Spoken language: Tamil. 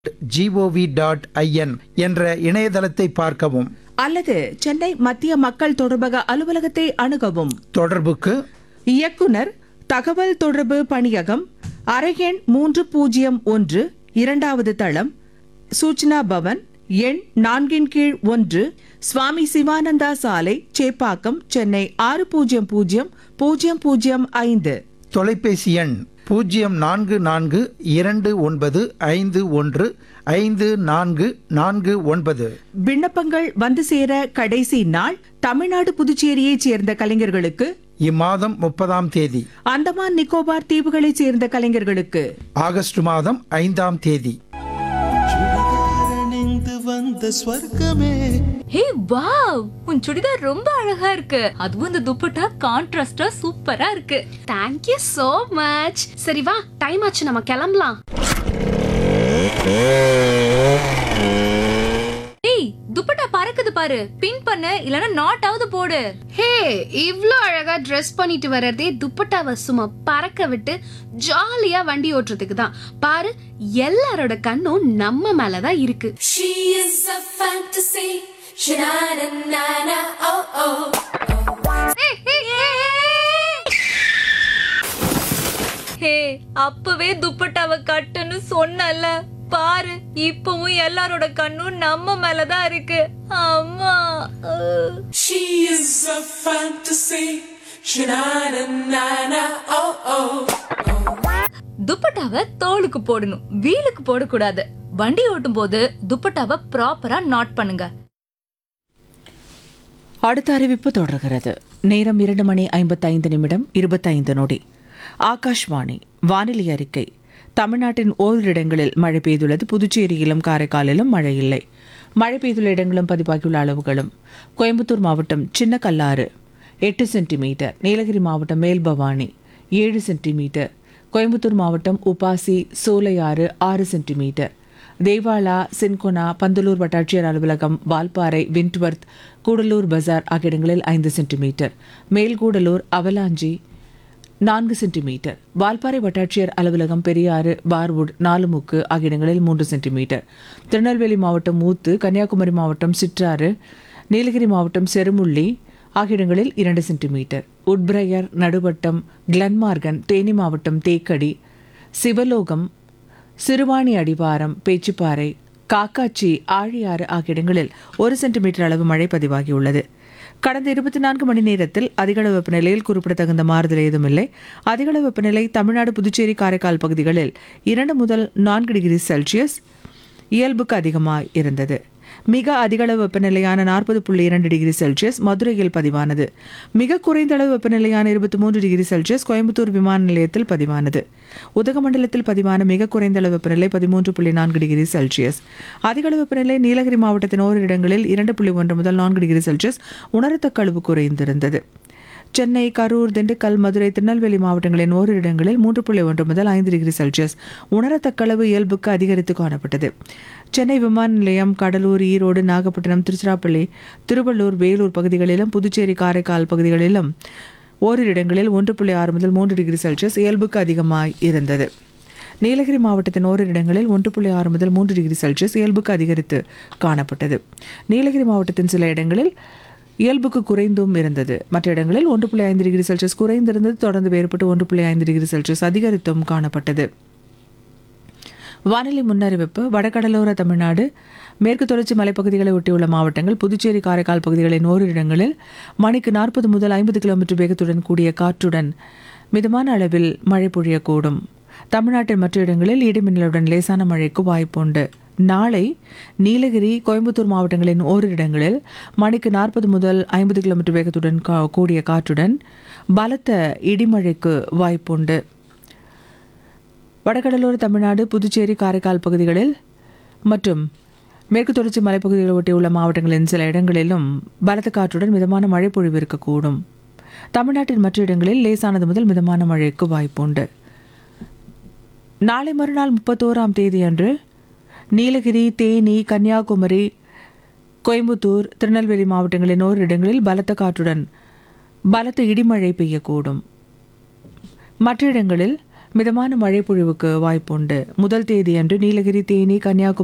ஜிஓவி டாட் ஐஎன் என்ற இணையதளத்தை பார்க்கவும் அல்லது சென்னை மத்திய மக்கள் தொடர்பக அலுவலகத்தை அணுகவும் தொடர்புக்கு இயக்குனர் தகவல் தொடர்பு பணியகம் அறையெண் மூன்று பூஜ்ஜியம் ஒன்று இரண்டாவது தளம் சூச்சனா பவன் எண் நான்கின் கீழ் ஒன்று சுவாமி சிவானந்தா சாலை சேப்பாக்கம் சென்னை ஆறு பூஜ்ஜியம் பூஜ்ஜியம் பூஜ்ஜியம் பூஜ்ஜியம் ஐந்து தொலைபேசி எண் பூஜ்ஜியம் நான்கு நான்கு இரண்டு ஒன்பது ஐந்து ஒன்று ஐந்து நான்கு நான்கு ஒன்பது விண்ணப்பங்கள் வந்து சேர கடைசி நாள் தமிழ்நாடு புதுச்சேரியைச் சேர்ந்த கலைஞர்களுக்கு இம்மாதம் முப்பதாம் தேதி அந்தமான் நிக்கோபார் தீவுகளைச் சேர்ந்த கலைஞர்களுக்கு ஆகஸ்ட் மாதம் ஐந்தாம் தேதி சுடிதாரணிந்து வந்த ஸ்வர்க்கமே ஹே வாவ் உன் சுடிதார் ரொம்ப அழகா இருக்கு அதுவும் இந்த துப்பட்டா கான்ட்ராஸ்டா சூப்பரா இருக்கு தேங்க் யூ so மச் சரி வா டைம் ஆச்சு நம்ம கிளம்பலாம் ஏய் துப்பட்டா பறக்குது பாரு பின் பண்ணு இல்லனா நாட் ஆவது போடு ஹே இவ்ளோ அழகா ட்ரெஸ் பண்ணிட்டு வர்றதே துப்பட்டாவை சும்மா பறக்க விட்டு ஜாலியா வண்டி ஓட்டுறதுக்கு தான் பாரு எல்லாரோட கண்ணும் நம்ம மேல தான் இருக்கு She is a fantasy. Sha-na-na-na-na, oh oh. ஹே அப்பவே துப்பட்டாவை கட்டுன்னு சொன்னல பாரு இப்பவும் எல்லாரோட கண்ணும் நம்ம மேலதான் இருக்கு அம்மா அஹ். She is a fantasy. Sha-na-na-na-na, oh oh. துப்பட்டாவை தோலுக்கு போடணும் வீலுக்கு போடக்கூடாது வண்டி ஓட்டும் போது துப்பட்டாவை ப்ராப்பரா நாட் பண்ணுங்க அடுத்த அறிவிப்பு தொடர்கிறது நேரம் இரண்டு மணி ஐம்பத்தைந்து நிமிடம் இருபத்தைந்து நொடி ஆகாஷ்வாணி வானிலை அறிக்கை தமிழ்நாட்டின் ஓரிரு இடங்களில் மழை பெய்துள்ளது புதுச்சேரியிலும் காரைக்காலிலும் மழை இல்லை மழை பெய்துள்ள இடங்களும் பதிவாகியுள்ள அளவுகளும் கோயம்புத்தூர் மாவட்டம் சின்ன கல்லாறு எட்டு சென்டிமீட்டர் நீலகிரி மாவட்டம் மேல்பவானி ஏழு சென்டிமீட்டர் கோயம்புத்தூர் மாவட்டம் உபாசி சோலையாறு ஆறு சென்டிமீட்டர் தேவாலா சின்கொனா பந்தலூர் வட்டாட்சியர் அலுவலகம் வால்பாறை விண்ட்வர்த் கூடலூர் பஜார் ஆகிய இடங்களில் ஐந்து சென்டிமீட்டர் மேல்கூடலூர் அவலாஞ்சி நான்கு சென்டிமீட்டர் வால்பாறை வட்டாட்சியர் அலுவலகம் பெரியாறு பார்வுட் நாலுமுக்கு ஆகிய இடங்களில் மூன்று சென்டிமீட்டர் திருநெல்வேலி மாவட்டம் மூத்து கன்னியாகுமரி மாவட்டம் சிற்றாறு நீலகிரி மாவட்டம் செருமுள்ளி ஆகிய இடங்களில் இரண்டு சென்டிமீட்டர் உட்பிரையர் நடுவட்டம் கிளன்மார்கன் தேனி மாவட்டம் தேக்கடி சிவலோகம் சிறுவாணி அடிவாரம் பேச்சுப்பாறை காக்காச்சி ஆழியாறு ஆகிய இடங்களில் ஒரு சென்டிமீட்டர் அளவு மழை பதிவாகியுள்ளது கடந்த இருபத்தி நான்கு மணி நேரத்தில் அதிகளவு வெப்பநிலையில் குறிப்பிடத்தகுந்த மாறுதல் ஏதுமில்லை அதிகளவு வெப்பநிலை தமிழ்நாடு புதுச்சேரி காரைக்கால் பகுதிகளில் இரண்டு முதல் நான்கு டிகிரி செல்சியஸ் இயல்புக்கு அதிகமாக இருந்தது மிக அதிகளவு வெப்பநிலையான நாற்பது புள்ளி இரண்டு டிகிரி செல்சியஸ் மதுரையில் பதிவானது மிக குறைந்த அளவு வெப்பநிலையான இருபத்தி மூன்று டிகிரி செல்சியஸ் கோயம்புத்தூர் விமான நிலையத்தில் பதிவானது உதகமண்டலத்தில் பதிவான மிக குறைந்த அளவு வெப்பநிலை பதிமூன்று புள்ளி நான்கு டிகிரி செல்சியஸ் அதிகளவு வெப்பநிலை நீலகிரி மாவட்டத்தின் ஓரிரு இடங்களில் இரண்டு புள்ளி ஒன்று முதல் நான்கு டிகிரி செல்சியஸ் உணரத்தக்க அளவு குறைந்திருந்தது சென்னை கரூர் திண்டுக்கல் மதுரை திருநெல்வேலி மாவட்டங்களின் ஓரிரு இடங்களில் மூன்று புள்ளி ஒன்று முதல் ஐந்து டிகிரி செல்சியஸ் உணரத்தக்க அளவு இயல்புக்கு அதிகரித்து காணப்பட்டது சென்னை விமான நிலையம் கடலூர் ஈரோடு நாகப்பட்டினம் திருச்சிராப்பள்ளி திருவள்ளூர் வேலூர் பகுதிகளிலும் புதுச்சேரி காரைக்கால் பகுதிகளிலும் ஓரிரு இடங்களில் ஒன்று புள்ளி ஆறு முதல் மூன்று டிகிரி செல்சியஸ் இயல்புக்கு அதிகமாய் இருந்தது நீலகிரி மாவட்டத்தின் ஓரிரு இடங்களில் ஒன்று புள்ளி ஆறு முதல் மூன்று டிகிரி செல்சியஸ் இயல்புக்கு அதிகரித்து காணப்பட்டது நீலகிரி மாவட்டத்தின் சில இடங்களில் இயல்புக்கு குறைந்தும் இருந்தது மற்ற இடங்களில் ஒன்று புள்ளி ஐந்து டிகிரி செல்சியஸ் குறைந்திருந்தது தொடர்ந்து வேறுபட்டு ஒன்று புள்ளி ஐந்து டிகிரி செல்சியஸ் அதிகரித்தும் காணப்பட்டது வானிலை முன்னறிவிப்பு வடகடலோர தமிழ்நாடு மேற்கு தொடர்ச்சி மலைப்பகுதிகளை ஒட்டியுள்ள மாவட்டங்கள் புதுச்சேரி காரைக்கால் பகுதிகளின் ஓரிரு இடங்களில் மணிக்கு நாற்பது முதல் ஐம்பது கிலோமீட்டர் வேகத்துடன் கூடிய காற்றுடன் மிதமான அளவில் மழை பொழியக்கூடும் தமிழ்நாட்டின் மற்ற இடங்களில் இடிமின்னலுடன் லேசான மழைக்கு வாய்ப்புண்டு நாளை நீலகிரி கோயம்புத்தூர் மாவட்டங்களின் ஓரிரு இடங்களில் மணிக்கு நாற்பது முதல் ஐம்பது கிலோமீட்டர் வேகத்துடன் கா- கூடிய காற்றுடன் பலத்த இடிமழைக்கு வாய்ப்புண்டு வடகடலோர தமிழ்நாடு புதுச்சேரி காரைக்கால் பகுதிகளில் மற்றும் மேற்கு தொடர்ச்சி மலைப்பகுதிகளை ஒட்டியுள்ள மாவட்டங்களின் சில இடங்களிலும் பலத்த காற்றுடன் மிதமான மழை பொழிவு இருக்கக்கூடும் தமிழ்நாட்டின் மற்ற இடங்களில் லேசானது முதல் மிதமான மழைக்கு வாய்ப்புண்டு நாளை மறுநாள் முப்பத்தோராம் தேதியன்று நீலகிரி தேனி கன்னியாகுமரி கோயம்புத்தூர் திருநெல்வேலி மாவட்டங்களின் ஓரிரு இடங்களில் பலத்த காற்றுடன் பலத்த இடிமழை பெய்யக்கூடும் மற்ற இடங்களில் மிதமான மழை பொழிவுக்கு வாய்ப்புண்டு முதல் தேதி அன்று நீலகிரி தேனி கன்னியாகுமரி